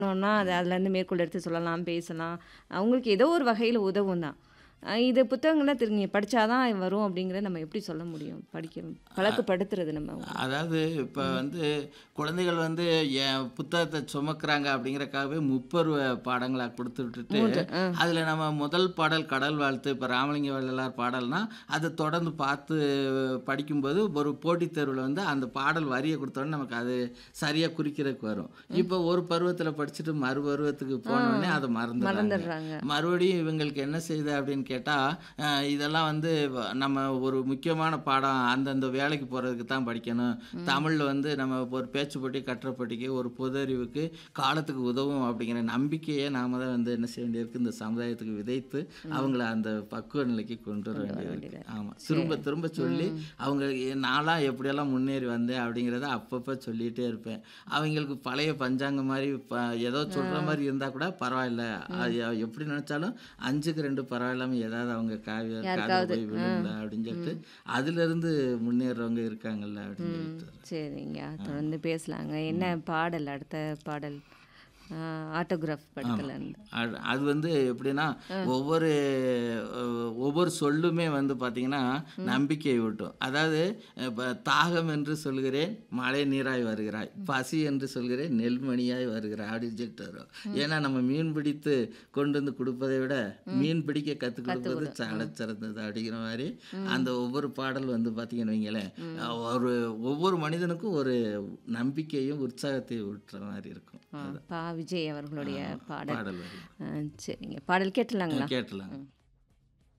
சொன்னோம்னா, அது அதுலேருந்து மேற்கோள் எடுத்து சொல்லலாம், பேசலாம். அவங்களுக்கு ஏதோ ஒரு வகையில உதவும் தான். அ இது புத்தகங்கள்லாம் திரு நீங்க படிச்சா தான் வரும் அப்படிங்கிறத நம்ம எப்படி சொல்ல முடியும்? படிக்க பழக்கப்படுத்துறது நம்ம அவங்கள. அதாவது இப்போ ம். வந்து குழந்தைகள் வந்து என் புத்தகத்தை சுமக்குறாங்க அப்படிங்கிறக்காகவே முப்பருவ பாடங்களா கொடுத்து விட்டுட்டு 3 ஆ. அதில் நம்ம முதல் பாடல் கடல் வாழ்த்து இப்போ ராமலிங்க வள்ளலார் பாடல்னா அதை தொடர்ந்து பார்த்து படிக்கும்போது ஒரு போட்டித் தேர்வில் வந்து அந்த பாடல் வரியை கொடுத்தோன்னே நமக்கு அது சரியாக குறிக்கிறதுக்கு வரும் இப்போ ஒரு பருவத்தில் படிச்சுட்டு மறு பருவத்துக்கு ஆ. போனோடனே அதை மறந்துடுறாங்க மறந்துடுறாங்க. மறுபடியும் இவங்களுக்கு என்ன செய்யுது அப்படின்னு கேட்டால் இதெல்லாம் வந்து வ- நம்ம ஒரு முக்கியமான பாடம் அந்தந்த வேலைக்கு போகிறதுக்கு தான் படிக்கணும் ம். தமிழில் வந்து நம்ம ஒரு பேச்சு போட்டி கட்டுரை போட்டிக்கு ஒரு பொது அறிவுக்கு காலத்துக்கு உதவும் அப்படிங்கிற நம்பிக்கையை நாம தான் வந்து என்ன செய்ய வேண்டியிருக்கு இந்த சமுதாயத்துக்கு விதைத்து ம். அவங்கள அந்த பக்குவ நிலைக்கு கொண்டு வர கொண்டு வர வேண்டியது வேண்டியதா இருக்கு ஆமாம் சரி. திரும்ப திரும்ப சொல்லி ம். அவங்க எ- நான்லாம் எப்படியெல்லாம் முன்னேறி வந்தேன் அப்படிங்கிறத அப்பப்போ சொல்லிகிட்டே இருப்பேன் அவங்களுக்கு பழைய பஞ்சாங்கம் மாதிரி ப ஏதோ ஆ. சொல்கிற மாதிரி இருந்தால் கூட பரவாயில்ல அது ம். எ- எப்படி நினச்சாலும் அஞ்சுக்கு ரெண்டு பரவாயில்லாம ஏதாவது அவங்க காவிய காதில் யாருக்காவது போய் ஆ. விழுங்களா அப்படின்னு சொல்லிட்டு ம். அதுலேருந்து முன்னேறவங்க இருக்காங்கல்ல அப்படின்னு ம். சொல்லிட்டு சரிங்க. ஆ. தொடர்ந்து பேசலாங்க. என்ன ம். பாடல் அடுத்த பாடல்? ஆ ஆட்டோகிராஃப் ஆமாம் படத்துலேருந்து. அது அது வந்து எப்படின்னா ஆ. ஒவ்வொரு அஹ், ஒவ்வொரு சொல்லுமே வந்து பார்த்தீங்கன்னா ம். நம்பிக்கை ஊட்டும் அதாவது இப்போ தாகம் என்று சொல்கிறேன் மழை நீராய் வருகிறாய் பசி என்று சொல்கிறேன் நெல்மணியாய் வருகிறாய் அப்படின்னு சொல்லிட்டு வரும் ம். ஏன்னா நம்ம மீன் பிடித்து கொண்டு வந்து கொடுப்பதை விட ம். மீன் பிடிக்க கற்றுக் கொடுப்பது கத்துக்கணும். சால ம். சிறந்தது அப்படிங்கிற மாதிரி ம். அந்த ஒவ்வொரு பாடல் வந்து பார்த்தீங்கன்னு வைங்களேன் ம். அஹ், ஒரு ஒவ்வொரு மனிதனுக்கும் ஒரு நம்பிக்கையும் உற்சாகத்தையும் ஊட்டுற மாதிரி இருக்கும் ஆ. அது பா. விஜய் அவர்களுடைய ஆ, பாடல். பாடல் வரி ஆ சரிங்க. பாடல் கேட்டுடலாங்களா? கேட்டலாம் ம்.